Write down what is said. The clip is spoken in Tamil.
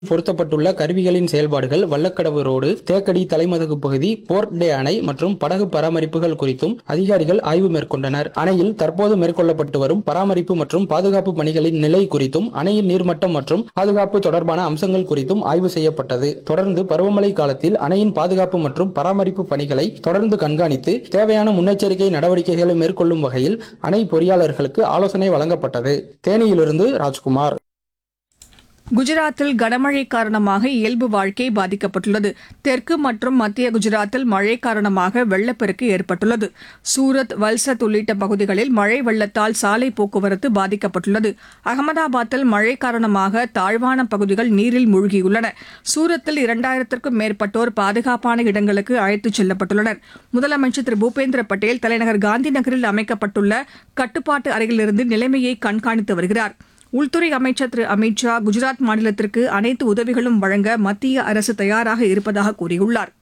பொருத்தப்பட்டுள்ள கருவிகளின் செயல்பாடுகள் வல்லக்கடவு ரோடு தேக்கடி தலைமதகு பகுதி போர்ட் டே அணை மற்றும் படகு பராமரிப்புகள் குறித்தும் அதிகாரிகள் ஆய்வு மேற்கொண்டனர் அணையில் தற்போது மேற்கொள்ளப்பட்டு வரும் பராமரிப்பு மற்றும் பாதுகாப்பு பணிகளின் நிலை குறித்தும் அணையின் நீர்மட்டம் மற்றும் பாதுகாப்பு தொடர்பான அம்சங்கள் குறித்தும் ஆய்வு செய்யப்பட்டது தொடர்ந்து பருவமழை காலத்தில் அணையின் பாதுகாப்பு மற்றும் பராமரிப்பு பணிகளை தொடர்ந்து கண்காணித்து தேவையான முன்னெச்சரிக்கை நடவடிக்கைகளை மேற்கொள்ளும் வகையில் அணை பொறியாளர்களுக்கு ஆலோசனை வழங்கப்பட்டது தேனியிலிருந்து ராஜ்குமார் குஜராத்தில் கனமழை காரணமாக இயல்பு வாழ்க்கை பாதிக்கப்பட்டுள்ளது தெற்கு மற்றும் மத்திய குஜராத்தில் மழை காரணமாக வெள்ளப்பெருக்கு ஏற்பட்டுள்ளது சூரத் வல்சத் உள்ளிட்ட பகுதிகளில் மழை வெள்ளத்தால் சாலை போக்குவரத்து பாதிக்கப்பட்டுள்ளது அகமதாபாத்தில் மழை காரணமாக தாழ்வான பகுதிகள் நீரில் மூழ்கியுள்ளன சூரத்தில் இரண்டாயிரத்திற்கும் மேற்பட்டோர் பாதுகாப்பான இடங்களுக்கு அழைத்துச் செல்லப்பட்டுள்ளனர் முதலமைச்சர் திரு பூபேந்திர பட்டேல் தலைநகர் காந்தி நகரில் அமைக்கப்பட்டுள்ள கட்டுப்பாட்டு அறையிலிருந்து நிலைமையை கண்காணித்து வருகிறார் உள்துறை அமைச்சர் திரு அமித் ஷா குஜராத் மாநிலத்திற்கு அனைத்து உதவிகளும் வழங்க மத்திய அரசு தயாராக இருப்பதாக கூறியுள்ளார்